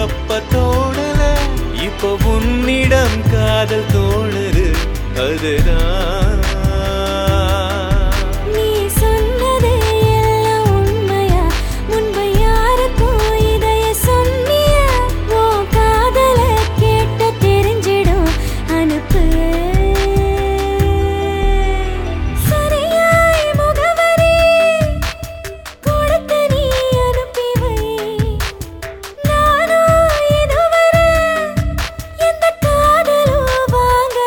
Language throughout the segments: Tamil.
அப்ப தோணல இப்போ உன்னிடம் காதல் தோணுது அதுதான் நீ சொன்னது எல்லாம் உண்மையா முன்பு யாருக்கும் இதைய சொன்னியா ஓ காதல கேட்டு தெரிஞ்சிடும் அனுப்பு சரியாய் முகவரி கொடுத்து நீ அனுப்பி வை நானும் இதுவரை எந்த காதலும் வாங்கல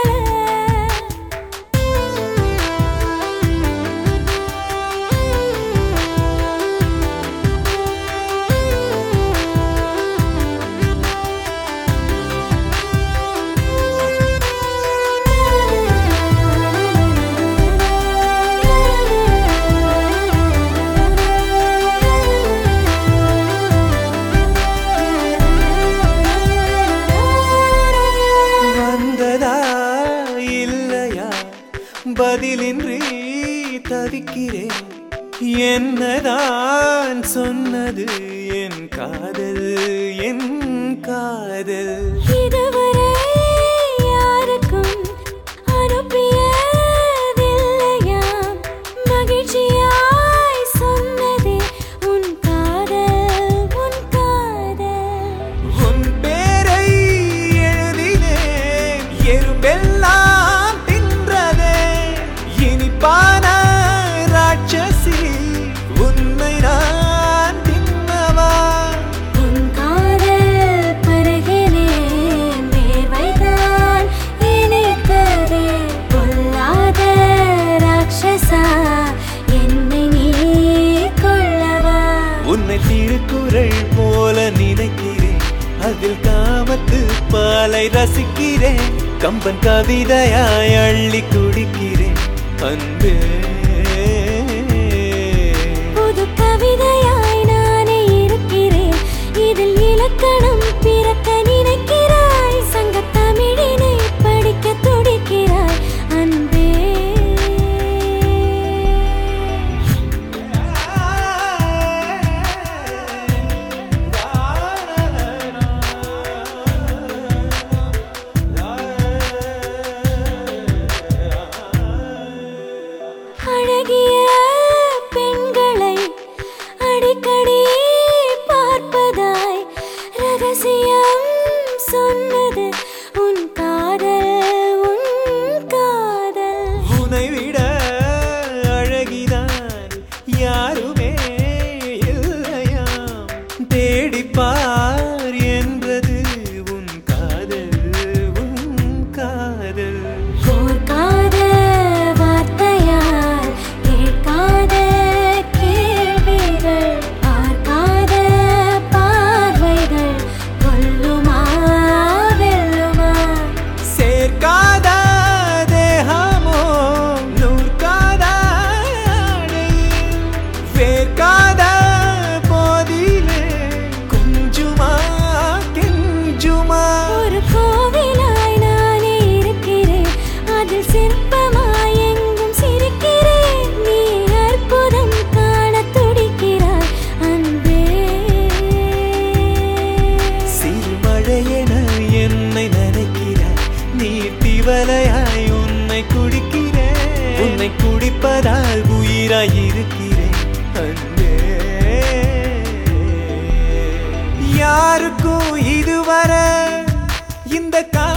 வந்ததா இல்லையா பதிலின்றி தவிக்கிறேன் என்னதான் சொன்னது என் காதல் என் காதல் இதுவரை யாருக்கும் அனுப்பியதில்லையாம் மகிழ்ச்சியாய் சொன்னதே உன் காதல் உன் காதல் உன் பேரை எழுதினேன் எறும்பெல்லாம் தின்றதே இனிப்பான ராட்சசி உன்னை நான் தின்னவா உன் காதல் பருகினேன் வேர்வைதான் இனித்ததே பொல்லாத ராட்சசா என்னை நீ கொள்ளவா உன்னை திருக்குறள் போல நினைக்கிறேன் அதில் காமத்து பாலை ரசிக்கிறேன் கம்பன் கவிதையாய் அள்ளி குடிக்கிறேன் அன்பே புது கவிதையாய் நானே இருக்கிறேன் இதில் இலக்கணம் பிறக்க நினைக்கிறாய் சங்கத் தமிழினை படிக்க துடிக்கிறாய் அன்பே அழகிய பெண்களை அடிக்கடி பார்ப்பதாய் ரகசியம் சொன்னது உன் காதல் உன் காதல் உன்னை விட அழகிதான் யாருமே இல்லையாம் தேடிப்பார் என்றது உன் காதல் உன் காதல் போர்க்காத வார்த்தையால் கேட்காத கேள்விகள் பார்க்காத பார்வைகள் கொல்லுமா வெல்லுமா சேர்க்காத தேகமோ நூற்காத ஆடையில் வேர்க்காத போதிலே கொஞ்சுமா கெஞ்சுமா ஒரு கோவிலாய் நானே இருக்கிறேன் அதில் சிற்பமாய் எங்கும் சிரிக்கிறேன் நீ அற்புதம் காண துடிக்கிறாய் அன்பே சிறுமழையென என்னை நினைக்கிறாய் நீர் திவலையாய் உன்னை குடிக்கிறேன் உன்னை குடிப்பதால் உயிராய் இருக்கிறேன் அன்பே யாருக்கும் இதுவரை இந்த கா